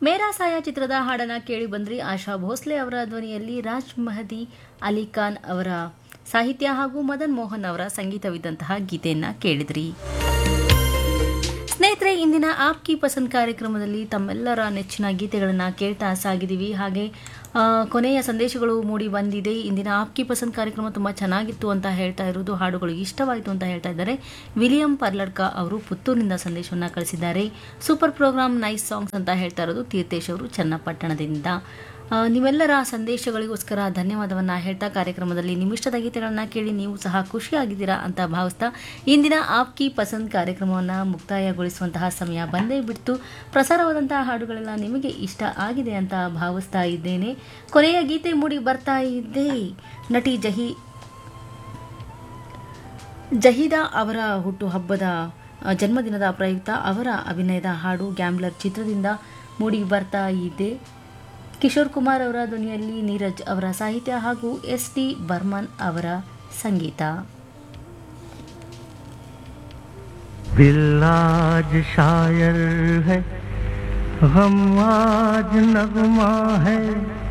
ಮೇರಾ ಸಾಯ ಚಿತ್ರದ ಹಾಡನ್ನ ಕೇಳಿ ಬಂದ್ರಿ ಆಶಾ ಭೋಸ್ಲೆ ಅವರ ಧ್ವನಿಯಲ್ಲಿ ರಾಜ್ ಮಹದಿ ಅಲಿ ಖಾನ್ ಅವರ ಸಾಹಿತ್ಯ ಹಾಗೂ ಮದನ್ ಮೋಹನ್ ಅವರ ಸಂಗೀತವಿದ್ದಂತಹ ಗೀತೆಯನ್ನ ಕೇಳಿದ್ರಿ ಸ್ನೇಹಿತರೆ ಇಂದಿನ ಆಪ್ ಕಿ ಪಸಂದ್ ಕಾರ್ಯಕ್ರಮದಲ್ಲಿ ತಮ್ಮೆಲ್ಲರ ನೆಚ್ಚಿನ ಗೀತೆಗಳನ್ನು ಕೇಳ್ತಾ ಸಾಗಿದ್ದೀವಿ ಹಾಗೆ ಆ, ಕೊನೆಯ ಸಂದೇಶಗಳು ಮೂಡಿ ಬಂದಿದೆ ಇಂದಿನ ಆಪ್ ಕಿ ಪಸಂದ್ ಕಾರ್ಯಕ್ರಮ ತುಂಬ ಚೆನ್ನಾಗಿತ್ತು ಅಂತ ಹೇಳ್ತಾ ಇರೋದು ಹಾಡುಗಳು ಇಷ್ಟವಾಯಿತು ಅಂತ ಹೇಳ್ತಾ ಇದ್ದಾರೆ ವಿಲಿಯಂ ಪರ್ಲಡ್ಕ ಅವರು ಪುತ್ತೂರಿನಿಂದ ಸಂದೇಶವನ್ನು ಕಳಿಸಿದ್ದಾರೆ ಸೂಪರ್ ಪ್ರೋಗ್ರಾಮ್ ನೈಸ್ ಸಾಂಗ್ಸ್ ಅಂತ ಹೇಳ್ತಾ ಇರೋದು ತೀರ್ಥೇಶ್ ಅವರು ಚನ್ನಪಟ್ಟಣದಿಂದ ಆ, ನೀವೆಲ್ಲರ ಸಂದೇಶಗಳಿಗೋಸ್ಕರ ಧನ್ಯವಾದವನ್ನ ಹೇಳ್ತಾ ಕಾರ್ಯಕ್ರಮದಲ್ಲಿ ನಿಮಿಷ್ಟದ ಗೀತೆಗಳನ್ನ ಕೇಳಿ ನೀವು ಸಹ ಖುಷಿಯಾಗಿದ್ದೀರಾ ಅಂತ ಭಾವಿಸ್ತಾ ಇಂದಿನ ಆಪ್ ಕಿ ಪಸಂದ್ ಕಾರ್ಯಕ್ರಮವನ್ನು ಮುಕ್ತಾಯಗೊಳಿಸುವಂತಹ ಸಮಯ ಬಂದೇ ಬಿಡ್ತು ಪ್ರಸಾರವಾದಂತಹ ಹಾಡುಗಳೆಲ್ಲ ನಿಮಗೆ ಇಷ್ಟ ಆಗಿದೆ ಅಂತ ಭಾವಿಸ್ತಾ ಇದ್ದೇನೆ ಕೊನೆಯ ಗೀತೆ ಮೂಡಿ ಬರ್ತಾ ಇದ್ದೆ ನಟಿ ಜಹಿ ಜಹೀದಾ ಅವರ ಹುಟ್ಟುಹಬ್ಬದ ಆ, ಜನ್ಮದಿನದ ಪ್ರಯುಕ್ತ ಅವರ ಅಭಿನಯದ ಹಾಡು ಗ್ಯಾಮ್ಲರ್ ಚಿತ್ರದಿಂದ ಮೂಡಿ ಬರ್ತಾ ಇದೆ ಕಿಶೋರ್ ಕುಮಾರ್ ಅವರ ಧ್ವನಿಯಲ್ಲಿ ನೀರಜ್ ಅವರ ಸಾಹಿತ್ಯ ಹಾಗೂ ಎಸ್ ಟಿ ಬರ್ಮನ್ ಅವರ ಸಂಗೀತ दिल आज शायर है हम आज नगमा है